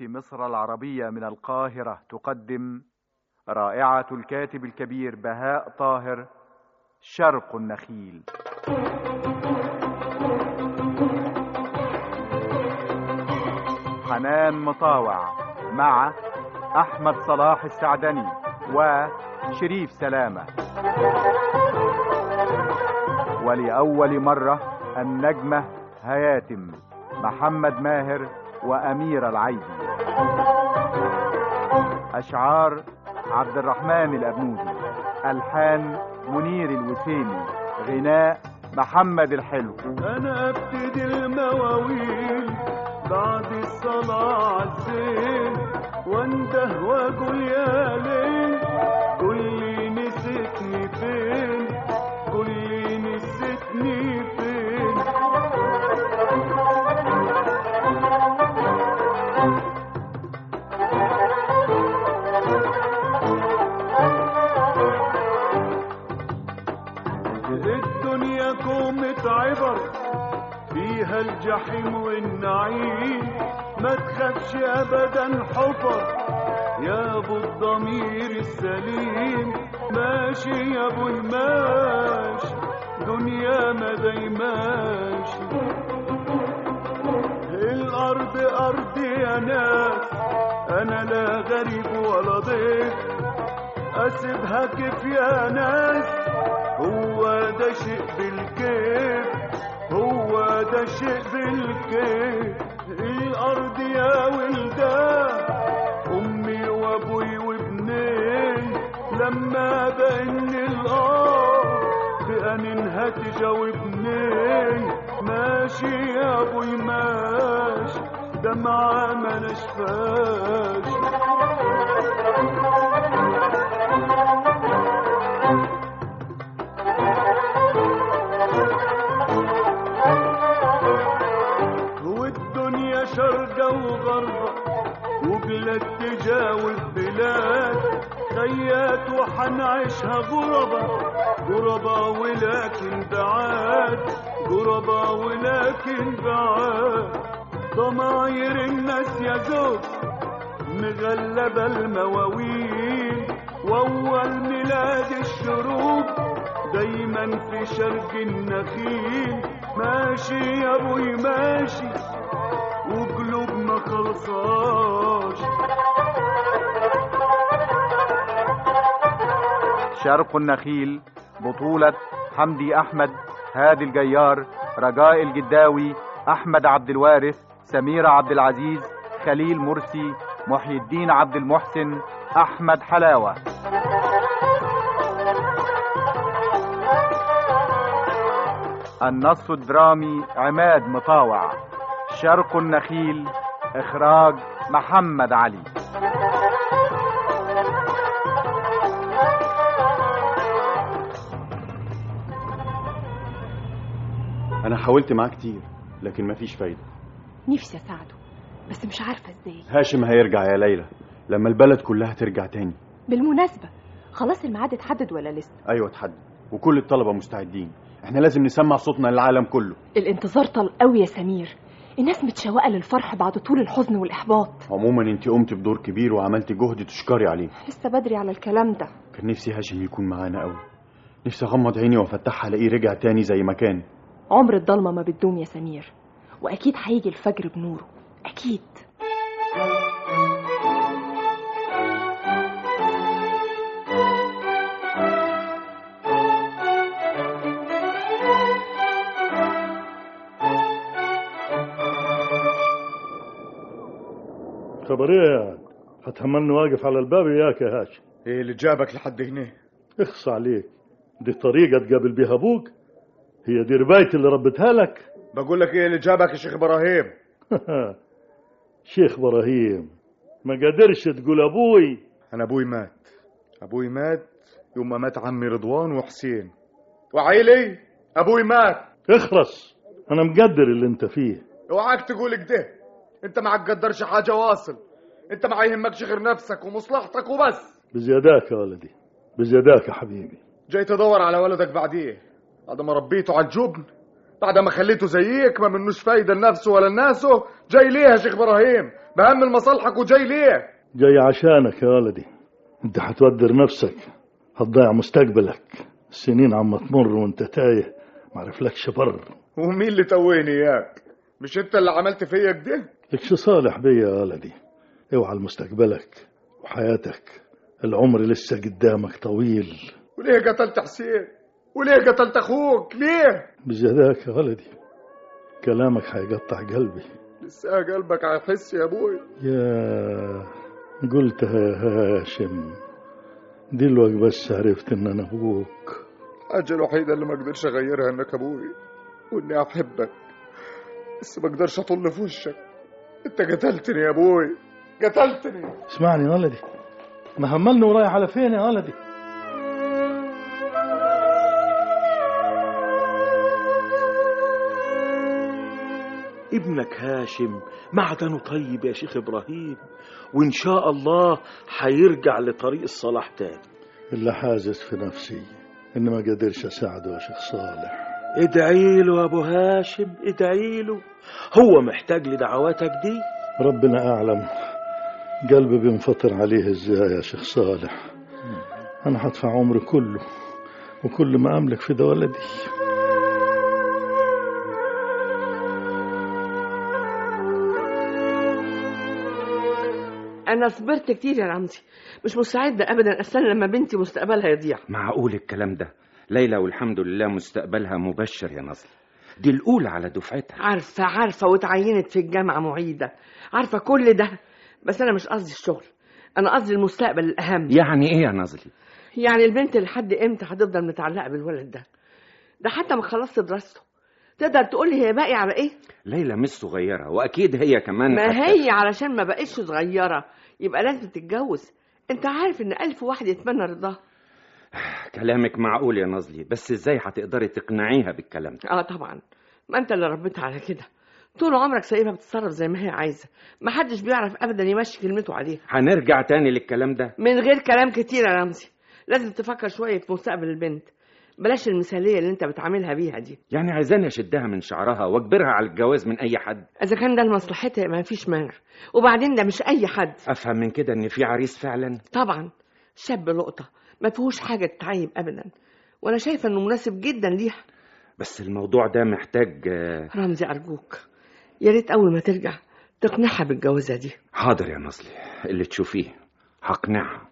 مصر العربية من القاهرة تقدم رائعة الكاتب الكبير بهاء طاهر شرق النخيل حنان مطاوع مع أحمد صلاح السعدني وشريف سلامة ولأول مرة النجمة هياتم محمد ماهر وأمير العيدي أشعار عبد الرحمن الأبنودي ألحان منير الوسيمي غناء محمد الحلو انا ابتدي المواويل بعد الصلاة عالزين وانده واقول يا ليل قول لي نسيتني فين قول لي نسيتني فين الدنيا كومة عبر فيها الجحيم والنعيم ما تخافش ابدا حفر يا ابو الضمير السليم ماشي يا ابو الماشي دنيا ما دايماشي الارض ارضي يا ناس انا لا غريب ولا ضيف اسيبها كيف يا ناس هو ده شيء بالكيف هو ده شيء بالكيف الارض يا ولدان امي وابوي وابنين لما بان الارض بأنينها تجاوبني ماشي يا ابوي ماشي دمعة ما نشفاش والدنيا شرقة وغربة وبلاد تجاوب بلاد خيات وحنعيشها غربة غربة ولكن بعاد غربة ولكن بعاد ضماير الناس يا زوج مغلبة المواويل وأول ميلاد الشروق دايما في شرق النخيل ماشي يا ابوي ماشي وقلوبنا خلصاش شرق النخيل بطولة حمدي أحمد هادي الجيار رجاء الجداوي أحمد عبد الوارث سميرة عبد العزيز خليل مرسي محي الدين عبد المحسن أحمد حلاوة النص الدرامي عماد مطاوع شرق النخيل إخراج محمد علي انا حاولت معاه كتير لكن مفيش فايده نفسي اساعده بس مش عارفه ازاي هاشم هيرجع يا ليلى لما البلد كلها ترجع تاني بالمناسبه خلاص الميعاد اتحدد ولا لسه ايوه اتحدد وكل الطلبه مستعدين احنا لازم نسمع صوتنا للعالم كله الانتظار طال قوي يا سمير الناس متشوقه للفرح بعد طول الحزن والاحباط عموما انت قمت بدور كبير وعملت جهد تشكري عليه لسه بدري على الكلام ده كان نفسي هاشم يكون معانا قوي نفسي اغمض عيني وافتحها الاقيه رجع تاني زي ما كان عمر الضلمه ما بتدوم يا سمير واكيد هيجي الفجر بنوره اكيد خبر ايه يعني هتهمني واقف على الباب وياك يا هاشم ايه اللي جابك لحد هنا اخص عليك دي طريقة تقابل بيها ابوك هي دي ربايتي اللي ربتها لك بقول لك ايه اللي جابك يا شيخ ابراهيم شيخ ابراهيم ما قدرش تقول ابوي انا ابوي مات ابوي مات يوم ما مات عمي رضوان وحسين وعيلي ابوي مات اخرس انا مقدر اللي انت فيه اوعاك تقول كده انت ما تقدرش حاجه واصل انت ما يهمكش غير نفسك ومصلحتك وبس بزياداك يا ولدي بزياداك يا حبيبي جاي تدور على ولدك بعديه بعد ما ربيته على الجبن بعد ما خليته زيك ما منوش فايدة لنفسه ولا لناسه جاي ليه يا شيخ إبراهيم بهم مصالحك وجاي ليه جاي عشانك يا ولدي انت هتودر نفسك هتضيع مستقبلك السنين عم تمر وانت تايه معرفلكش بر ومين اللي تويني إياك مش أنت اللي عملت فيا كده لكش صالح بيا يا ولدي اوعى لمستقبلك وحياتك العمر لسه قدامك طويل وليه قتلت حسين وليه قتلت أخوك ليه بجداك يا ولدي كلامك هيقطع قلبي لسه قلبك هيحس يا أبوي يا قلتها يا هاشم دلوقتي بس عرفت ان انا ابوك الحاجة الوحيدة اللي ما اقدرش اغيرها انك ابوي واني احبك بس ما اقدرش اطل في وشك انت قتلتني يا ابوي قتلتني اسمعني يا ولدي ما هملني ورايح على فين يا ولدي ابنك هاشم معدنه طيب يا شيخ ابراهيم وان شاء الله هيرجع لطريق الصلاح تاني اللي حازز في نفسي اني ما قدرش اساعده يا شيخ صالح ادعي له يا ابو هاشم ادعي له هو محتاج لدعواتك دي ربنا اعلم قلبي بينفطر عليه ازاي يا شيخ صالح انا هدفع عمري كله وكل ما املك في ده ولدي انا صبرت كتير يا رمزي مش مستعده ابدا استنى لما بنتي مستقبلها يضيع معقول الكلام ده ليلى والحمد لله مستقبلها مبشر يا نصر دي الأولى على دفعتها عارفه عارفه واتعينت في الجامعه معيده عارفه كل ده بس انا مش قصدي الشغل انا قصدي المستقبل الاهم يعني إيه يا نظري يعني البنت لحد امتى هتفضل متعلقه بالولد ده ده حتى ما خلصت دراسته تقدر تقول لي هي باقي على ايه ليلى مش صغيرة وأكيد هي كمان ما حتى- هي علشان ما بقتش صغيره يبقى لازم تتجوز انت عارف ان الف واحد يتمنى رضاها كلامك معقول يا نظلي بس إزاي هتقدري تقنعيها بالكلام ده اه طبعا ما انت اللي ربيتها على كده طول عمرك سايبها بتتصرف زي ما هي عايزه ما حدش بيعرف ابدا يمشي كلمته عليها هنرجع تاني للكلام ده من غير كلام كتير يا رمزي لازم تفكر شويه في مستقبل البنت بلاش المثاليه اللي انت بتعاملها بيها دي يعني عايزاني أشدها من شعرها وأجبرها على الجواز من أي حد اذا كان ده لمصلحتها ما فيش مانع وبعدين ده مش اي حد أفهم من كده إن في عريس فعلا طبعا شاب لقطه ما فيهوش حاجه تتعيب ابدا وانا شايفه انه مناسب جدا ليها بس الموضوع ده محتاج آه، رمزي ارجوك يا ريت اول ما ترجع تقنعها بالجوازه دي حاضر يا نصلي اللي تشوفيه هقنعها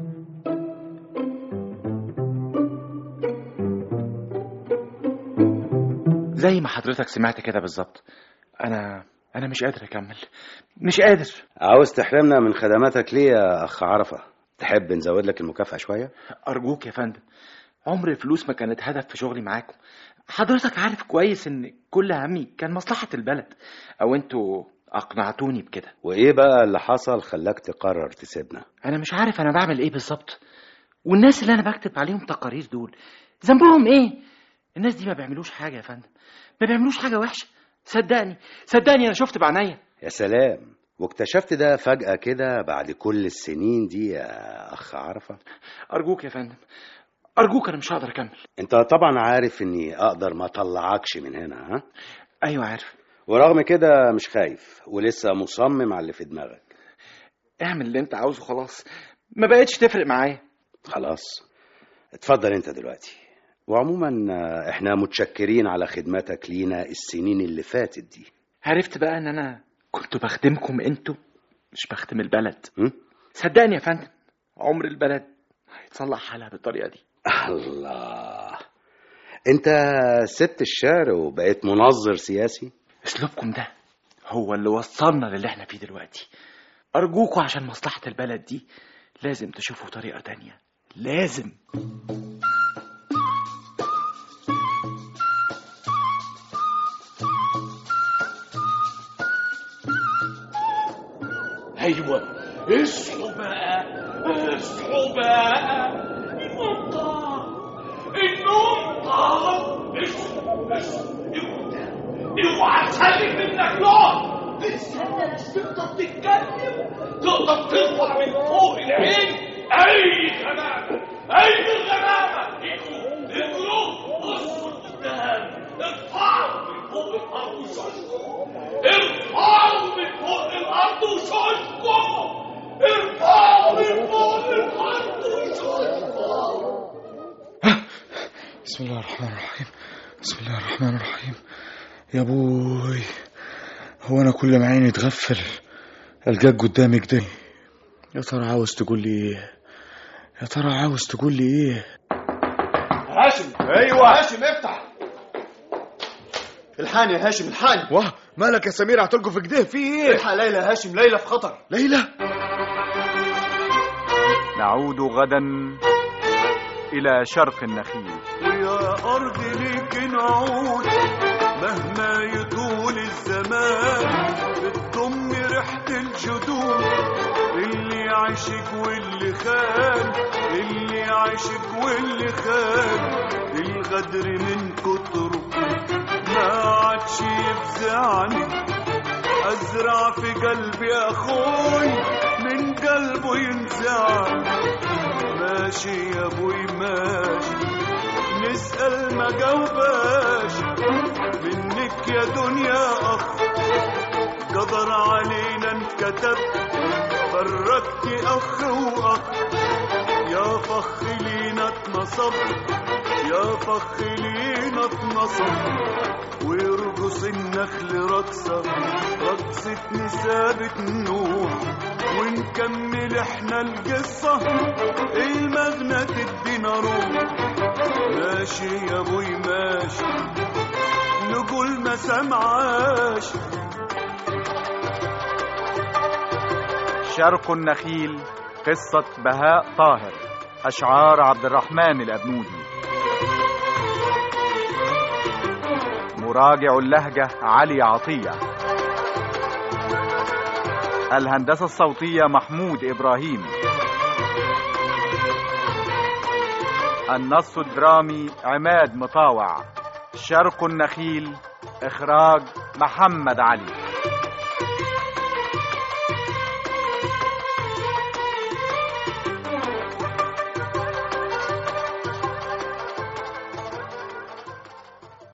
زي ما حضرتك سمعت كده بالظبط انا انا مش قادر اكمل مش قادر عاوز تحرمنا من خدماتك ليه يا اخ عرفه تحب نزود لك المكافأة شوية ارجوك يا فندم عمر الفلوس ما كانت هدف في شغلي معاكم حضرتك عارف كويس ان كل همي كان مصلحة البلد او انتوا اقنعتوني بكده وايه بقى اللي حصل خلاك تقرر تسيبنا انا مش عارف انا بعمل ايه بالظبط والناس اللي انا بكتب عليهم تقارير دول ذنبهم ايه الناس دي ما بيعملوش حاجه يا فندم ما بيعملوش حاجه وحشه صدقني صدقني انا شفت بعينيا يا سلام واكتشفت ده فجأة كده بعد كل السنين دي يا أخ عرفة ارجوك يا فندم ارجوك انا مش هقدر اكمل أنت طبعا عارف إني أقدر ما أطلعكش من هنا ها ايوه عارف ورغم كده مش خايف ولسه مصمم على اللي في دماغك اعمل اللي انت عاوزه خلاص ما بقتش تفرق معايا خلاص اتفضل أنت دلوقتي وعموما آه، احنا متشكرين على خدمتك لينا السنين اللي فاتت دي عرفت بقى ان انا كنت بخدمكم انتوا مش بخدم البلد م? صدقني يا فندم عمر البلد هيتصلح حالها بالطريقه دي الله انت سبت الشعر وبقيت منظر سياسي اسلوبكم ده هو اللي وصلنا للي احنا فيه دلوقتي ارجوكوا عشان مصلحه البلد دي لازم تشوفوا طريقه تانية لازم ايوه اصحوا بقى اصحوا بقى النوم طار النوم طار اصحوا اصحوا اوعى اوعى تسلم منك نوم لسه مش تقدر تتكلم تقدر تطلع من فوق العين اي غمامه اي غمامه اجروا اجروا بصوا قدام ارفعوا وشوشكم ارفعوا من فوق الارض وشوشكم بسم الله الرحمن الرحيم بسم الله الرحمن الرحيم يا بوي هو انا كل ما عيني تغفل الجاك قدامي كده يا ترى عاوز تقول لي ايه يا ترى عاوز تقول لي ايه هاشم ايوه هاشم افتح الحان يا هاشم الحان واه مالك يا سمير هتلقوا في كده في ايه الحق ليلى يا هاشم ليلى في خطر ليلى نعود غدا إلى شرق النخيل ويا أرض ليك نعود مهما يطول الزمان بتضم ريحة الجدود اللي عاشق واللي خان اللي عاشق واللي خان الغدر من كتره ما عادش يفزعني أزرع في قلبي أخوي من قلبه ينزعني ماشي يا ابوي ماشي نسأل ما جاوباش منك يا دنيا أخ قدر علينا انكتب فرقت أخ وأخ يا فخ لينا اتنصب يا فخ لينا اتنصب ويرقص النخل رقصة رقصة نسابة نوح ونكمل احنا القصة المغنى تدينا روح ماشي يا ابوي ماشي نقول ما سمعاش شرق النخيل قصة بهاء طاهر أشعار عبد الرحمن الأبنودي مراجع اللهجة علي عطية الهندسة الصوتية محمود إبراهيم النص الدرامي عماد مطاوع شرق النخيل إخراج محمد علي